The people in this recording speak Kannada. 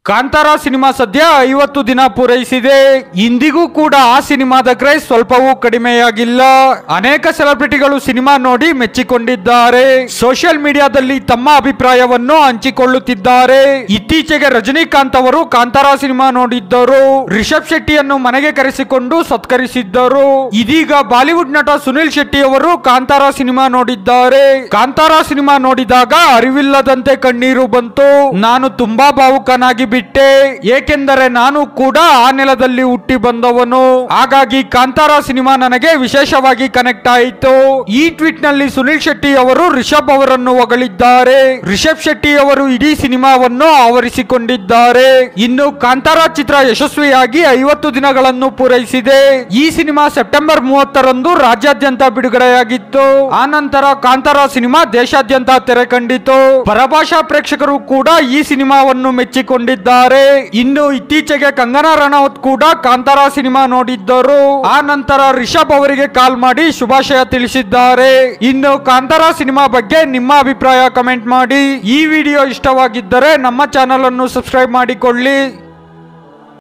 ಕಾಂತಾರ ಸಿನಿಮಾ ಸದ್ಯ ಐವತ್ತು ದಿನ ಪೂರೈಸಿದೆ ಇಂದಿಗೂ ಕೂಡ ಆ ಸಿನಿಮಾದ ಕ್ರೇಜ್ ಸ್ವಲ್ಪವೂ ಕಡಿಮೆಯಾಗಿಲ್ಲ ಅನೇಕ ಸೆಲೆಬ್ರಿಟಿಗಳು ಸಿನಿಮಾ ನೋಡಿ ಮೆಚ್ಚಿಕೊಂಡಿದ್ದಾರೆ ಸೋಷಿಯಲ್ ಮೀಡಿಯಾದಲ್ಲಿ ತಮ್ಮ ಅಭಿಪ್ರಾಯವನ್ನು ಹಂಚಿಕೊಳ್ಳುತ್ತಿದ್ದಾರೆ ಇತ್ತೀಚೆಗೆ ರಜನಿಕಾಂತ್ ಅವರು ಕಾಂತಾರ ಸಿನಿಮಾ ನೋಡಿದ್ದರು ರಿಷಬ್ ಶೆಟ್ಟಿಯನ್ನು ಮನೆಗೆ ಕರೆಸಿಕೊಂಡು ಸತ್ಕರಿಸಿದ್ದರು ಇದೀಗ ಬಾಲಿವುಡ್ ನಟ ಸುನಿಲ್ ಶೆಟ್ಟಿ ಅವರು ಕಾಂತಾರ ಸಿನಿಮಾ ನೋಡಿದ್ದಾರೆ ಕಾಂತಾರ ಸಿನಿಮಾ ನೋಡಿದಾಗ ಅರಿವಿಲ್ಲದಂತೆ ಕಣ್ಣೀರು ಬಂತು ನಾನು ತುಂಬಾ ಭಾವುಕನಾಗಿ ಬಿಟ್ಟೆ ಏಕೆಂದರೆ ನಾನು ಕೂಡ ಆ ನೆಲದಲ್ಲಿ ಹುಟ್ಟಿ ಬಂದವನು ಹಾಗಾಗಿ ಕಾಂತಾರ ಸಿನಿಮಾ ನನಗೆ ವಿಶೇಷವಾಗಿ ಕನೆಕ್ಟ್ ಆಯಿತು ಈ ಟ್ವೀಟ್ ನಲ್ಲಿ ಸುನಿಲ್ ಶೆಟ್ಟಿ ಅವರು ರಿಷಬ್ ಅವರನ್ನು ಹೊಗಳಿದ್ದಾರೆ ರಿಷಬ್ ಶೆಟ್ಟಿ ಅವರು ಇಡೀ ಸಿನಿಮಾವನ್ನು ಆವರಿಸಿಕೊಂಡಿದ್ದಾರೆ ಇನ್ನು ಕಾಂತಾರ ಚಿತ್ರ ಯಶಸ್ವಿಯಾಗಿ ಐವತ್ತು ದಿನಗಳನ್ನು ಪೂರೈಸಿದೆ ಈ ಸಿನಿಮಾ ಸೆಪ್ಟೆಂಬರ್ ಮೂವತ್ತರಂದು ರಾಜ್ಯಾದ್ಯಂತ ಬಿಡುಗಡೆಯಾಗಿತ್ತು ಆ ನಂತರ ಕಾಂತಾರ ಸಿನಿಮಾ ದೇಶಾದ್ಯಂತ ತೆರೆ ಕಂಡಿತು ಪರಭಾಷಾ ಪ್ರೇಕ್ಷಕರು ಕೂಡ ಈ ಸಿನಿಮಾವನ್ನು ಮೆಚ್ಚಿಕೊಂಡಿದ್ದಾರೆ ಇನ್ನು ಇತ್ತೀಚೆಗೆ ಕಂಗನಾ ರನೌತ್ ಕೂಡ ಕಾಂತಾರ ಸಿನಿಮಾ ನೋಡಿದ್ದರು ಆ ನಂತರ ರಿಷಬ್ ಅವರಿಗೆ ಕಾಲ್ ಮಾಡಿ ಶುಭಾಶಯ ತಿಳಿಸಿದ್ದಾರೆ ಇನ್ನು ಕಾಂತಾರ ಸಿನಿಮಾ ಬಗ್ಗೆ ನಿಮ್ಮ ಅಭಿಪ್ರಾಯ ಕಮೆಂಟ್ ಮಾಡಿ ಈ ವಿಡಿಯೋ ಇಷ್ಟವಾಗಿದ್ದರೆ ನಮ್ಮ ಚಾನಲ್ ಅನ್ನು ಸಬ್ಸ್ಕ್ರೈಬ್ ಮಾಡಿಕೊಳ್ಳಿ